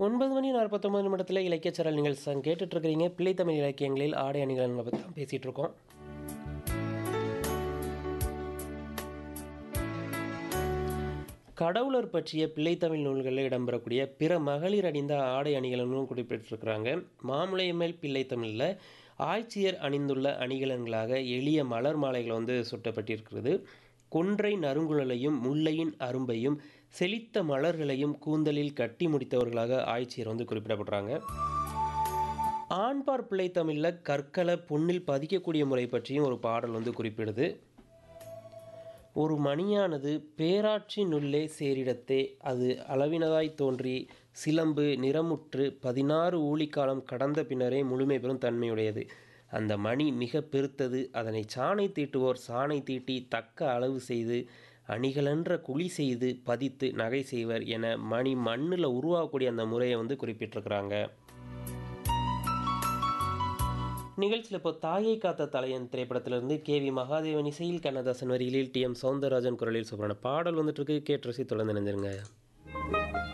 ஒன்பது மணி நாற்பத்தொம்பது நிமிடத்தில் இலக்கியச்சரல் நிகழ்ச்சி கேட்டுட்டு இருக்கிறீங்க பிள்ளைத்தமிழ் இலக்கியங்களில் ஆடை அணிகளை பற்றி தான் பேசிகிட்டு இருக்கோம் கடவுளர் பற்றிய பிள்ளைத்தமிழ் நூல்களில் இடம்பெறக்கூடிய பிற மகளிர் அணிந்த ஆடை அணிகலன்களும் குறிப்பிட்டிருக்கிறாங்க மாமுளையமேல் பிள்ளைத்தமிழில் ஆய்ச்சியர் அணிந்துள்ள அணிகலன்களாக எளிய மலர் மாலைகள் வந்து சுட்டப்பட்டிருக்கிறது கொன்றை நறுங்குழலையும் முல்லையின் அரும்பையும் செழித்த மலர்களையும் கூந்தலில் கட்டி முடித்தவர்களாக ஆய்ச்சியர் வந்து குறிப்பிடப்படுறாங்க ஆண்பார் பிள்ளைத்தமிழில் கற்களை பொன்னில் பதிக்கக்கூடிய முறை பற்றியும் ஒரு பாடல் வந்து குறிப்பிடுது ஒரு மணியானது பேராற்றினுள்ளே சேரிடத்தே அது அளவினதாய் தோன்றி சிலம்பு நிறமுற்று பதினாறு ஊழிக்காலம் கடந்த பின்னரே முழுமை பெறும் தன்மையுடையது அந்த மணி மிக பெருத்தது அதனை சாணை தீட்டுவோர் சாணை தீட்டி தக்க அளவு செய்து அணிகளென்ற குழி செய்து பதித்து நகை செய்வர் என மணி மண்ணில் உருவாகக்கூடிய அந்த முறையை வந்து குறிப்பிட்டிருக்கிறாங்க நிகழ்ச்சியில் இப்போ தாயை காத்த தலையன் திரைப்படத்திலிருந்து கே வி மகாதேவன் இசையில் கண்ணதாசன் வரிகளில் டி எம் சவுந்தரராஜன் குரலில் சொல்கிறான பாடல் வந்துட்டு இருக்கு கேட்டு ரசி தொடர்ந்து நினைஞ்சிருங்க